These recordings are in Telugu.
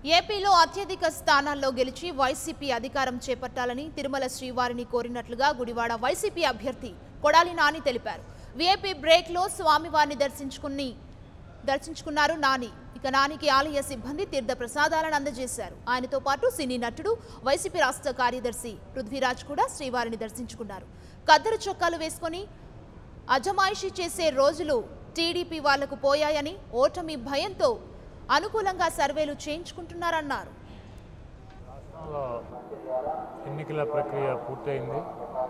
ఏపీలో అత్యధిక స్థానాల్లో గెలిచి వైసీపీ అధికారం చేపట్టాలని తిరుమల శ్రీవారిని కోరినట్లుగా గుడివాడ వైసీపీ అభ్యర్థి కొడాలి నాని తెలిపారు వీఐపీ బ్రేక్లో స్వామివారిని దర్శించుకుని దర్శించుకున్నారు నాని ఇక నానికి ఆలయ సిబ్బంది తీర్థ ప్రసాదాలను అందజేశారు ఆయనతో పాటు సినీ నటుడు వైసీపీ రాష్ట్ర కార్యదర్శి పృథ్వీరాజ్ కూడా శ్రీవారిని దర్శించుకున్నారు కద్దరు చొక్కాలు వేసుకొని అజమాయిషీ చేసే రోజులు టీడీపీ వాళ్లకు పోయాయని ఓటమి భయంతో అనుకూలంగా సర్వేలు చేయించుకుంటున్నారన్నారు రాష్ట్రంలో ఎన్నికల ప్రక్రియ పూర్తయింది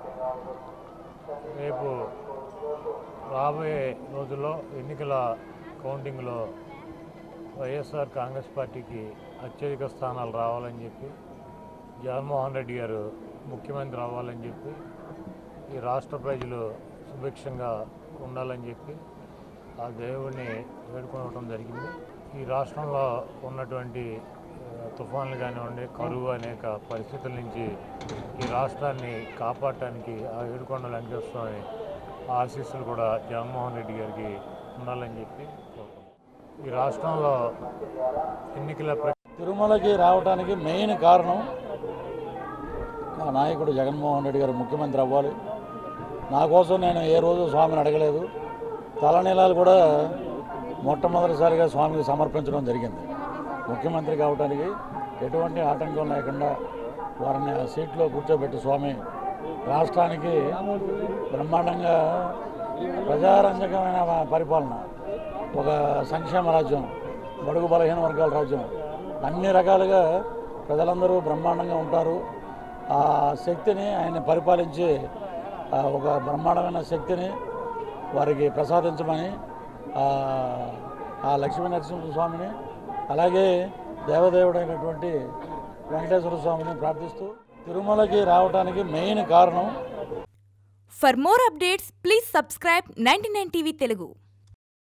రేపు రాబోయే రోజుల్లో ఎన్నికల కౌంటింగ్లో వైఎస్ఆర్ కాంగ్రెస్ పార్టీకి అత్యధిక స్థానాలు రావాలని చెప్పి జగన్మోహన్ రెడ్డి గారు ముఖ్యమంత్రి అవ్వాలని చెప్పి ఈ రాష్ట్ర ప్రజలు సుభిక్షంగా ఉండాలని చెప్పి ఆ దేవుడిని వేడుకోవడం జరిగింది ఈ రాష్ట్రంలో ఉన్నటువంటి ఆ, తుఫాన్లు కానివ్వండి కరువు అనేక పరిస్థితుల నుంచి ఈ రాష్ట్రాన్ని కాపాడటానికి ఆ ఏడుకొండ వెంకటేశ్వర స్వామి ఆశీస్సులు కూడా జగన్మోహన్ రెడ్డి గారికి ఉండాలని చెప్పి కోరుకుంటున్నాను. ఈ రాష్ట్రంలో ఎన్నికల ప్ర తిరుమలకి రావడానికి మెయిన్ కారణం మా నాయకుడు జగన్మోహన్ రెడ్డి గారు ముఖ్యమంత్రి అవ్వాలి నా కోసం నేను ఏ రోజు స్వామిని అడగలేదు తలనీలాలు కూడా మొట్టమొదటిసారిగా స్వామికి సమర్పించడం జరిగింది ముఖ్యమంత్రి కావడానికి ఎటువంటి ఆటంకం లేకుండా వారిని ఆ సీట్లో కూర్చోబెట్టి స్వామి రాష్ట్రానికి బ్రహ్మాండంగా ప్రజారంజకమైన పరిపాలన ఒక సంక్షేమ రాజ్యం బడుగు బలహీన వర్గాల రాజ్యం అన్ని రకాలుగా ప్రజలందరూ బ్రహ్మాండంగా ఉంటారు ఆ శక్తిని ఆయన పరిపాలించి ఆ ఒక బ్రహ్మాండమైన శక్తిని వారికి ప్రసాదించమని ఆ, ఆ లక్ష్మీ నరసింహ స్వామిని అలాగే దేవదేవుడైనటువంటి వెంకటేశ్వర స్వామిని ప్రార్థిస్తూ తిరుమలకి రావడానికి మెయిన్ కారణం For more updates, please subscribe 99 TV Telugu.